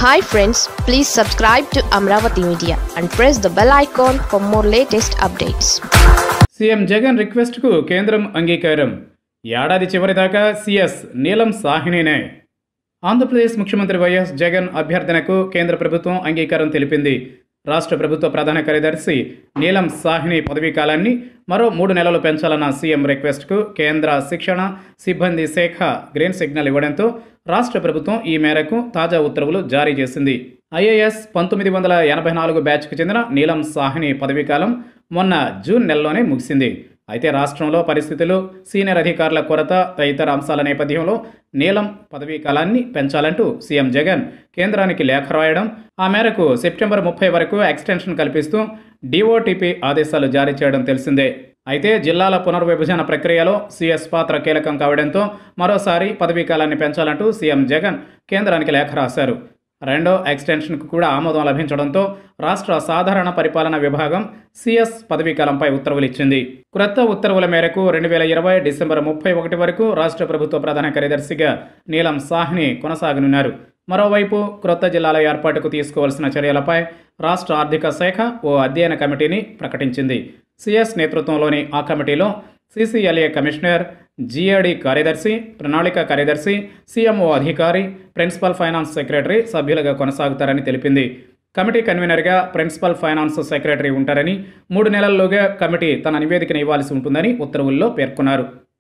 hi friends please subscribe to Amaravati media and press the bell icon for more latest updates CM Jagan రిక్వెస్ట్కు కేంద్రం అంగీకారం ఏడాది చివరిదాకా CS నీలం సాహ్నినే ఆంధ్రప్రదేశ్ ముఖ్యమంత్రి వైఎస్ జగన్ అభ్యర్థనకు కేంద్ర ప్రభుత్వం అంగీకారం తెలిపింది రాష్ట్ర ప్రభుత్వ ప్రధాన కార్యదర్శి నీలం సాహ్ని పదవీ కాలాన్ని మరో మూడు నెలలు పెంచాలన్న సీఎం రిక్వెస్ట్కు కేంద్ర శిక్షణ సిబ్బంది శాఖ గ్రీన్ సిగ్నల్ ఇవ్వడంతో రాష్ట్ర ప్రభుత్వం ఈ మేరకు తాజా ఉత్తర్వులు జారీ చేసింది ఐఏఎస్ పంతొమ్మిది వందల ఎనభై నాలుగు బ్యాచ్కు చెందిన నీలం సాహ్ని పదవీ కాలం మొన్న జూన్ నెలలోనే ముగిసింది అయితే రాష్ట్రంలో పరిస్థితులు సీనియర్ అధికారుల కొరత తదితర అంశాల నేపథ్యంలో నీలం పదవీ కాలాన్ని పెంచాలంటూ సీఎం జగన్ కేంద్రానికి లేఖ రాయడం ఆ మేరకు సెప్టెంబర్ ముప్పై వరకు ఎక్స్టెన్షన్ కల్పిస్తూ డిఓటిపి ఆదేశాలు జారీ చేయడం తెలిసిందే అయితే జిల్లాల పునర్విభజన ప్రక్రియలో సీఎస్ పాత్ర కీలకం కావడంతో మరోసారి పదవీ కాలాన్ని పెంచాలంటూ సీఎం జగన్ కేంద్రానికి లేఖ రాశారు రెండో ఎక్స్టెన్షన్కు కూడా ఆమోదం లభించడంతో రాష్ట్ర సాధారణ పరిపాలన విభాగం సిఎస్ పదవీకాలంపై ఉత్తర్వులు ఇచ్చింది క్రొత్త ఉత్తర్వుల మేరకు రెండు వేల ఇరవై డిసెంబర్ ముప్పై ఒకటి వరకు రాష్ట్ర ప్రభుత్వ ప్రధాన కార్యదర్శిగా నీలం సాహ్ని కొనసాగనున్నారు మరోవైపు క్రొత్త జిల్లాల ఏర్పాటుకు తీసుకోవాల్సిన చర్యలపై రాష్ట్ర ఆర్థిక శాఖ ఓ అధ్యయన కమిటీని ప్రకటించింది సిఎస్ నేతృత్వంలోని ఆ కమిటీలో సీసీఎల్ఏ కమిషనర్ జిఏడి కార్యదర్శి ప్రణాళిక కార్యదర్శి సీఎంఓ అధికారి ప్రిన్సిపల్ ఫైనాన్స్ సెక్రటరీ సభ్యులుగా కొనసాగుతారని తెలిపింది కమిటీ కన్వీనర్గా ప్రిన్సిపల్ ఫైనాన్స్ సెక్రటరీ ఉంటారని మూడు నెలల్లోగా కమిటీ తన నివేదికను ఇవ్వాల్సి ఉంటుందని ఉత్తర్వుల్లో పేర్కొన్నారు